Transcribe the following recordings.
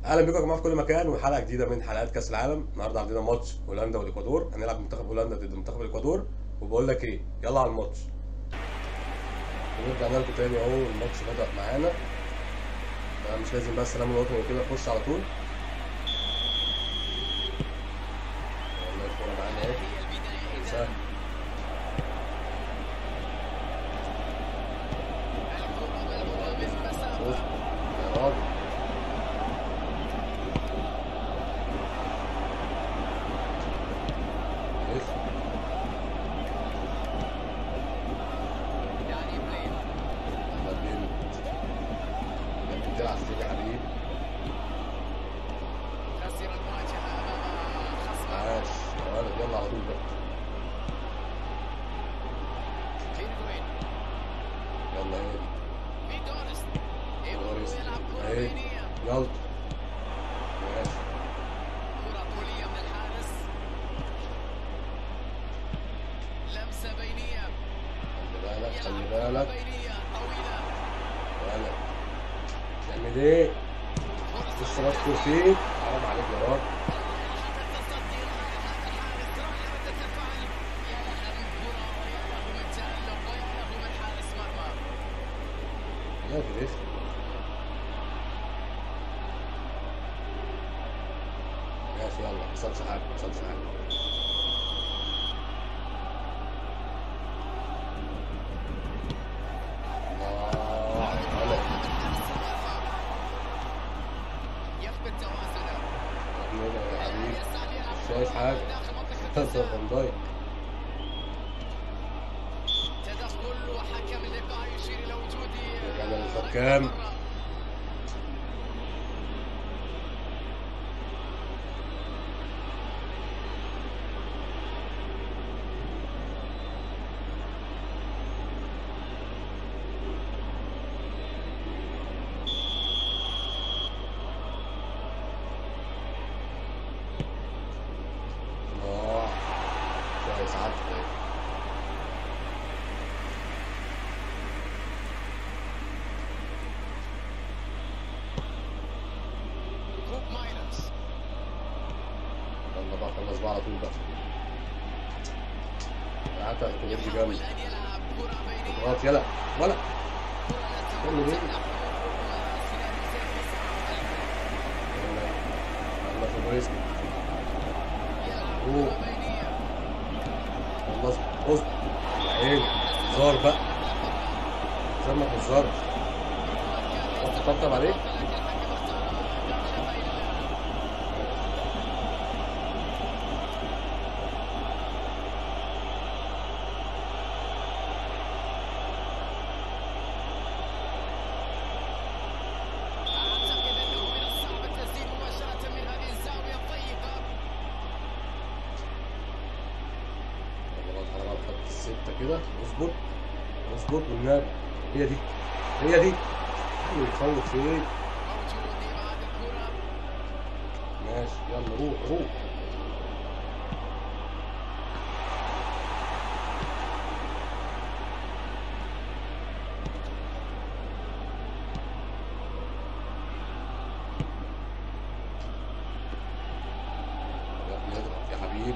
اهلا بكم يا جماعه في كل مكان وحلقه جديده من حلقات كاس العالم النهارده عندنا ماتش هولندا والاكوادور هنلعب منتخب هولندا ضد منتخب الاكوادور وبقول لك ايه يلا على الماتش ونرجع لكم تاني اهو الماتش بدا معانا بقى مش لازم بقى السلام الوطني وكده نخش على طول والله الكوره معانا اهي سهل شوف يا راجل ايه يلا بينا يلا بتلعب فيك يا حبيبي عاش يا ولد يلا على طول بقى يلا ايه دوريس اهي يلا ماشي خلي بالك خلي بالك ولد تعمل ايه لسه بدخل فيك حرام عليك يا راجل يا جريس ماشي يلا ما حصلش حاجه ما حصلش حاجه الله ولد تعمل ايه يا حبيبي مش شايف حاجه انت فان دايك تدخل وحكم اللقاء يشير الى وجود رجعنا للحكام الله كويس عدت اهي كوب ماينرز يلا بقى خلص بقى على طول بقى قعدت الكبير دي جامد ان يلعب كره بينيه اضغط يلا ولا كره يلا بينا يلا يلا في الريسك اوه خلص اصبر يا عيني هزار بقى هزار ما تهزرش رحت تطبطب عليه اعتقد انه من الصعب التسديد مباشره من هذه الزاويه الضيقه يلا بقى تعالى بقى نحط الستة كده اصبر اصبر والنبي هي دي هي دي حلو يخوف فين موجود ابعاد الكره ماشي يلا روح روح يا ابني اضغط يا حبيبي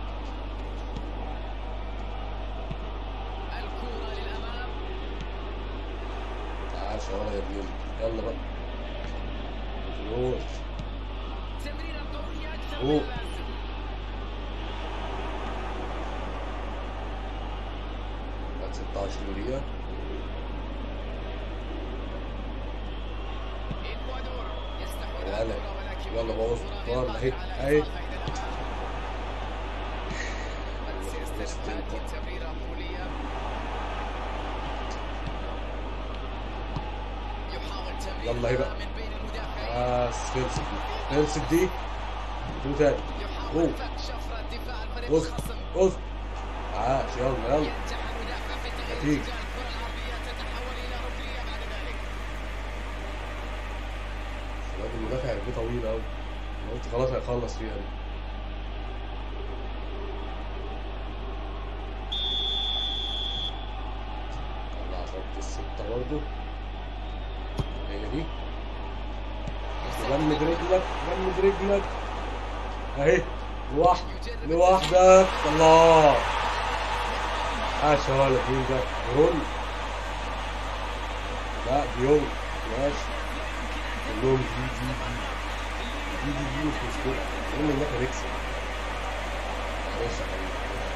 الكره للامام تعال شوارع يا ابني يلا بقى فلوس تمريره قويه اكثر أوه. من اللازم بعد 26 دقيقة اكوادور يستحوذ يلا. على الكره ولكن يلا بوظ الكرة طار اهي على اهي إطلاق قد سيستلم هذه التمريره بوليه يحاول تمريرها يلا هي بقى. من بين المدافعين بس خلصت دي خلصت دي شو تاني يحاول أوه. فك شفرة دفاع الفريق اصبر الخصم اصبر عاش يلا يلا ينجح المدافع في تغيير هتيجي. اتجاه الكرة العرضية تتحول إلى ركنية بعد ذلك الواد المدافع رجليه طويل قوي انا قلت خلاص هيخلص فيها دي طلع خط الستة برضه هي دي جمد رجلك جمد رجلك اهي لوحدك لوحدك الله عاش يا ولد مين ده رول لا ديونج ماشي كلهم دي دي دي دي دي دي مش مشكلة المهم ان احنا نكسب ماشي يا حبيبي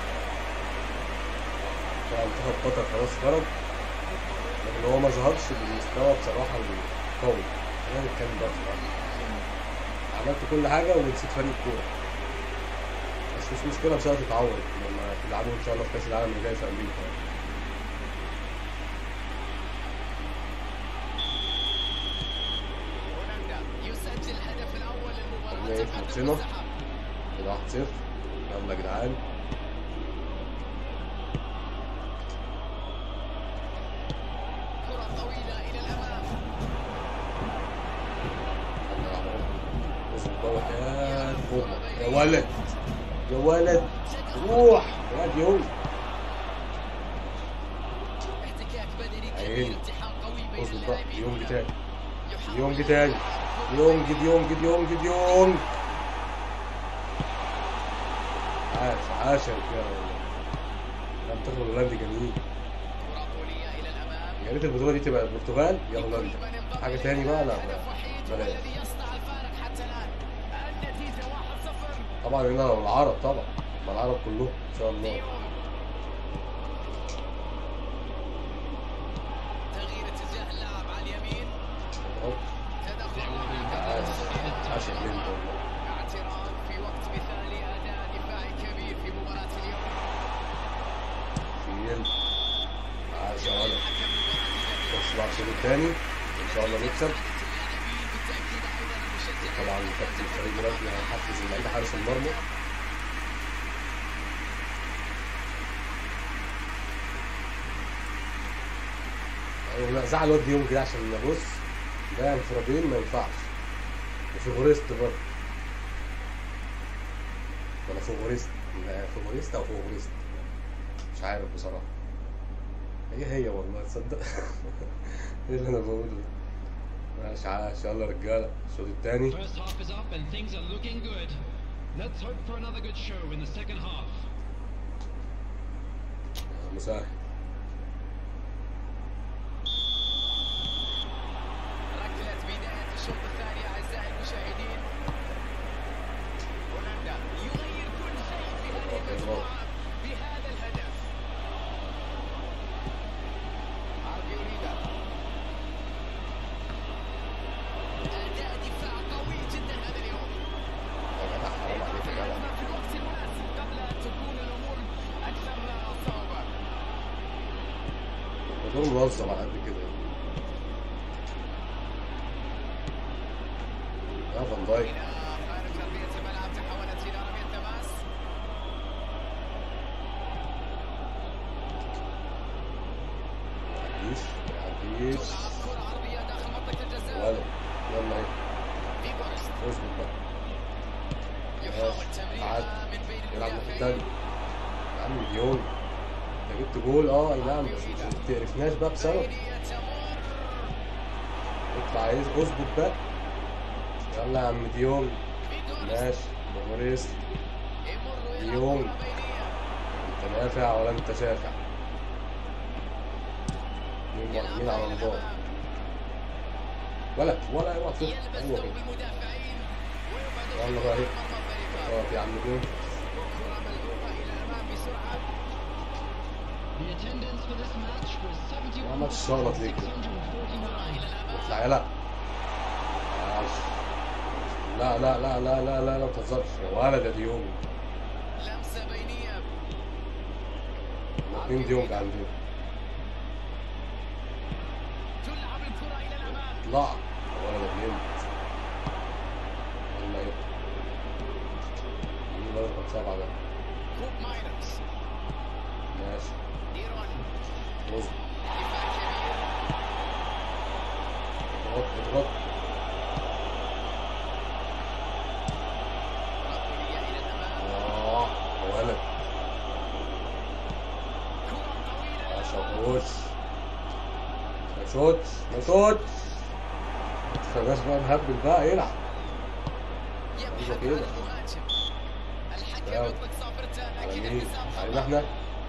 منتخب قطر خلاص خرج لكن هو ما ظهرش بالمستوى بصراحة القوي خلينا نتكلم بقى بصراحة عملت كل حاجة ونسيت فريق الكورة بس مش مشكلة مش هتتعوض لما تلعبوا إن شاء الله في كأس العالم اللي جاي في أمريكا هولندا يسجل الهدف الاول للمباراه طب إيه، تقدم ماتشنا؟ والسحب. كده 1 0 يلا يا جدعان كره طويله الى الامام اظبط بقى يا بوم. يا ولد يا ولد روح يا ديون احتكاك بدني عيني. كبير التحام قوي بين اظبط بقى اللاعبين ديونج هنا. تاني يحاول ديونج تاني ديونج ديونج ديونج ديونج عاش عاش يا رجاله والله المنتخب الهولندي جميل كره طوليه الى الامام يا ريت البطوله دي تبقى البرتغال يا هولندا حاجه تاني بقى لا هدف وحيد بلاش والذي يصنع الفارق حتى الان النتيجه 1-0 طبعا هنا لو العرب طبعا ما العرب كلهم ان شاء الله ديونج تغيير اتجاه اللاعب على اليمين تدخل عاش عاش يا بليند والله اعتراض في وقت مثالي اداء دفاعي كبير في مباراه اليوم فيل عاش يا ولد بص بقى الشوط الثاني ان شاء الله نكسب طبعا كابتن الفريق دلوقتي هيحفز اللعيبه حارس المرمى أيوة، لا زعل الواد ديونج كده عشان بص ده انفرادين ما ينفعش وفيفوريست برضه ولا فيفوريست لا، فيفوريست او فيفوريست مش عارف بصراحه هي هي والله تصدق ايه اللي انا بقوله ده ماشي عاش يلا رجاله الشوط الثاني First half is up and things are looking good. Let's hope for another good show in the second half. مساعد ركلة بداية الشوط الثاني أعزائي المشاهدين هولندا يغير كل شيء في هذه المجموعة بهذا الهدف أرجيوليدا أداء دفاع قوي جدا هذا اليوم يا جدع حرام عليك يا جدع في الوقت المناسب قبل أن تكون الأمور أكثر صعوبة الموضوع منظم على قد كده يا فان دايك إلى خارج أرضية الملعب تحولت إلى رمية تماس عديش عديش تلعب كرة عرضية داخل منطقة الجزاء ولد يلا ايه فيجورست اظبط بقى يحاول ماشي. تعال. تمريرها من بين يلعب في المدافعين الثاني يا عم ديون انت جبت جول اه اي نعم بس مش ما تقرفناش بقى بسبب بينية تمر اطلع عايز اظبط بقى يلا يا عم ديون فيجورست ماشي موريس يمر إلى ديونج. كرة بينية انت نافع ولا انت شافع مين مين يلعبها على إلى النظام الأمام. ولا ولا اوعى تفوت يلبس هو ثوب كده المدافعين ويبعد يلا الخطأ بقى ايه عن مرمى الفريق. اقف يا عم ديون وكرة ملعوبة إلى الأمام بسرعة The attendance for this match was يا عم تشرط ليه كده 71,649. إلى الأمام اطلع يلا عاش. لا لا لا لا لا لا لا ما تهزرش يا ولد يا ديونج لمسة بينية اتنين ديونج عندنا تلعب الكرة إلى الأمام اطلع يا ولد يا بنت يلا ايه مين الولد كان سبعة ده كوب ماينرز ماشي ديرون اظبط دفاع كبير اضغط اضغط ركنية إلى الأمام اه يا ولد كرة طويلة ما للأمام شاطوش ما شوتش ما شوتش خلاص بقى نهبل بقى يلعب يبحث أيوة عن كده. المهاجم الحكم يلا. يطلق صافرته على لكن مين؟ الحساب علينا احنا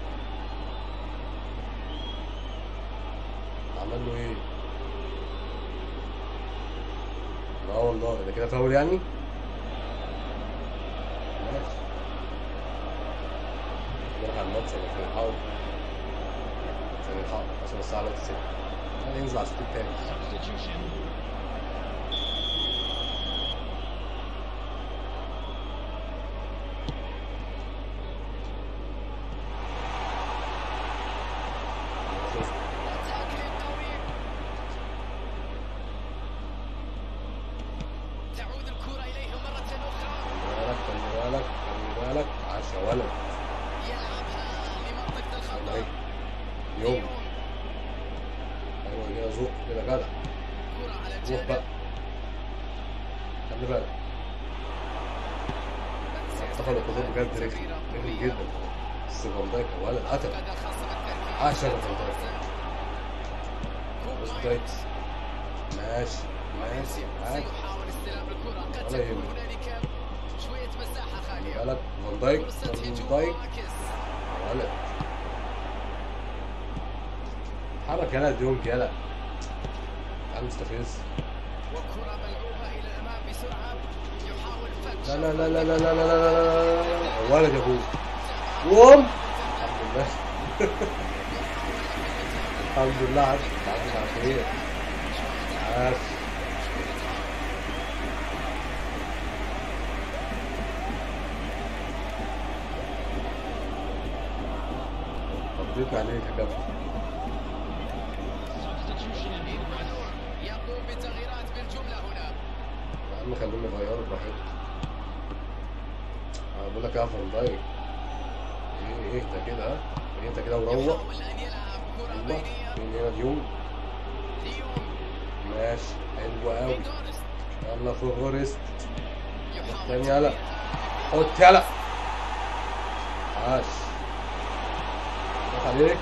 عمل له ايه؟ لا والله ده كده فاول يعني؟ ماشي نروح على الماتش ولا عشان يلحقوا عشان يلحقوا عشان الساعة دلوقتي ستة خلينا ينزل على الشوط التاني Substitution. تاكل قوي تعود الكرة إليه مرة أخرى خلي بالك خلي بالك خلي بالك عاش يا ولد يلعبها لمنطقة والله الخطأ يوم ايوه كده ذوق كده جدع كرة على روح بقى الجانب خلي بالك افتكر الحضور بجد رخم رخم جدا بس فان دايك يا ولد قتل القاعدة الخاصة بالتركيز عاش يا فان دايك بص دايك ماشي ماشي عادي سيحاول استلام الكرة قد ولا تكون يهمك. هنالك شوية مساحة خلي خالية بالك فان دايك فرصة فان هجوم دايك معاكس يا ولد اتحرك يلا ديونج يلا تعال مستفز وكرة ملعوبة إلى الأمام بسرعة يحاول فتح لا لا لا لا لا لا لا لا لا لا لا ولد يا ابوي قوم الحمد لله الحمد لله عاش عاش على خير عاش قضيت عليك يا كابتن Substitution in progress. يقوم بتغييرات بالجملة هنا يا عم خليهم يغيروا براحتهم انا بقول لك يا فان دايك ايه اهدى كده ها اهدى كده وروق يحاول أن يلعب كرة ايوه بينية مين هنا ديونج ليون ماشي حلو قوي فيجورست يلا فورست يحاول تاني يلا تغييرها. حط يلا عاش روح عليك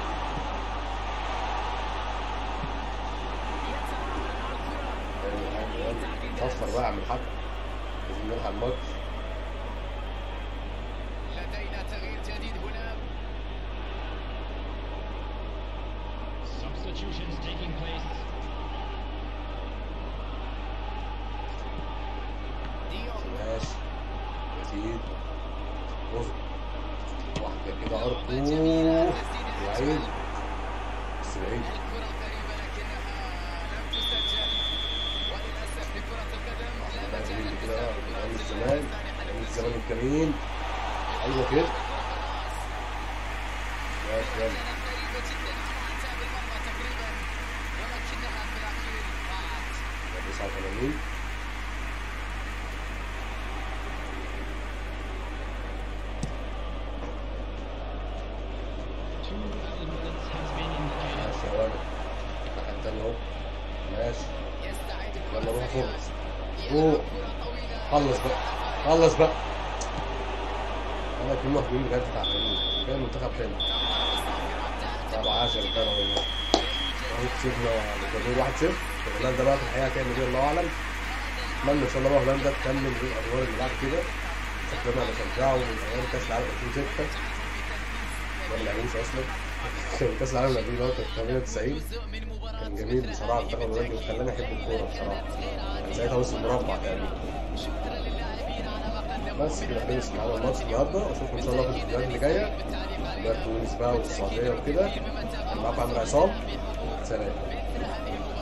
حلو حلو يلا صفر بقى اعمل حاجة لازم نلحق الماتش لدينا تغيير جديد هنا Substitutions taking place. ديون ماشي يزيد بص واحدة كده أرض جميلة أوه. تسديد يا عين الأجمل. بس بعيد الكرة قريبة لكنها لم تسجل وللأسف لكرة القدم لا بقى مجال بعيد كده للتساهل أيام في الزمان الثاني أيام حتى الزمان الجميل أيوه كده ماشي يلا كانت قريبة جدا على أعتاب المرمى تقريبا ولكنها في الأخير ضاعت 89 Two added minutes has been indicated. ماشي يا ولد الناحية التانية أهو ماشي يستعيد يلا الكرة روح سريعا فوز يلعب فوق كرة طويلة خلص بقى خلص بقى أنا كل مهجومين بجد تعبانين جاي المنتخب حلو طب عاش يا رجالة والله اهو كسبنا بجمهور 1-0 هولندا بقى في الحقيقة هتعمل ايه الله أعلم أتمنى إن شاء الله بقى هولندا تكمل بالأدوار اللي بعد كده شكلنا بشجعه من أيام كأس العالم 2006 ما بنلعبوش أصلا كأس العالم اللي قبليه اللي هو كان 98 كان جميل بصراحة المنتخب الهولندي وخلاني أحب الكورة بصراحة كان ساعتها وصل مربع تقريبا بس كده خلص معانا الماتش النهارده اشوفكم ان شاء الله في الفيديوهات اللي جايه بلاد تونس بقى والسعوديه وكده كان معاكم عمرو عصام سلام